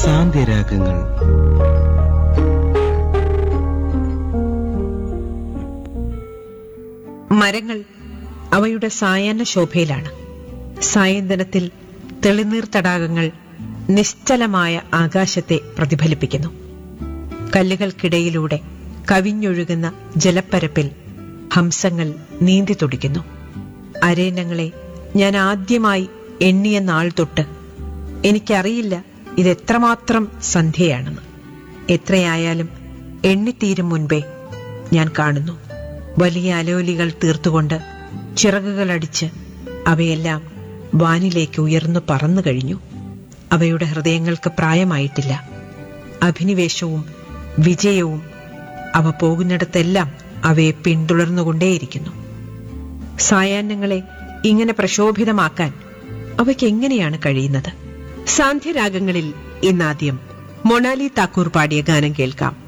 സാന്ത്യരാഗങ്ങൾ മരങ്ങൾ അവയുടെ സായാഹ്ന ശോഭയിലാണ് സായന്തനത്തിൽ തെളിനീർ തടാകങ്ങൾ നിശ്ചലമായ ആകാശത്തെ പ്രതിഫലിപ്പിക്കുന്നു കല്ലുകൾക്കിടയിലൂടെ കവിഞ്ഞൊഴുകുന്ന ജലപ്പരപ്പിൽ ഹംസങ്ങൾ നീന്തി തുടിക്കുന്നു അരേനങ്ങളെ ഞാൻ ആദ്യമായി എണ്ണിയ നാൾ തൊട്ട് എനിക്കറിയില്ല ഇതെത്രമാത്രം സന്ധ്യയാണെന്ന് എത്രയായാലും എണ്ണിത്തീരും മുൻപേ ഞാൻ കാണുന്നു വലിയ അലോലികൾ തീർത്തുകൊണ്ട് ചിറകുകളടിച്ച് അവയെല്ലാം വാനിലേക്ക് ഉയർന്നു പറന്നു കഴിഞ്ഞു അവയുടെ ഹൃദയങ്ങൾക്ക് പ്രായമായിട്ടില്ല അഭിനിവേശവും വിജയവും അവ പോകുന്നിടത്തെല്ലാം അവയെ പിന്തുടർന്നുകൊണ്ടേയിരിക്കുന്നു സായാഹ്നങ്ങളെ ഇങ്ങനെ പ്രശോഭിതമാക്കാൻ അവയ്ക്ക് എങ്ങനെയാണ് കഴിയുന്നത് സാന്ധ്യരാഗങ്ങളിൽ ഇന്നാദ്യം മൊണാലി താക്കൂർ പാടിയ ഗാനം കേൾക്കാം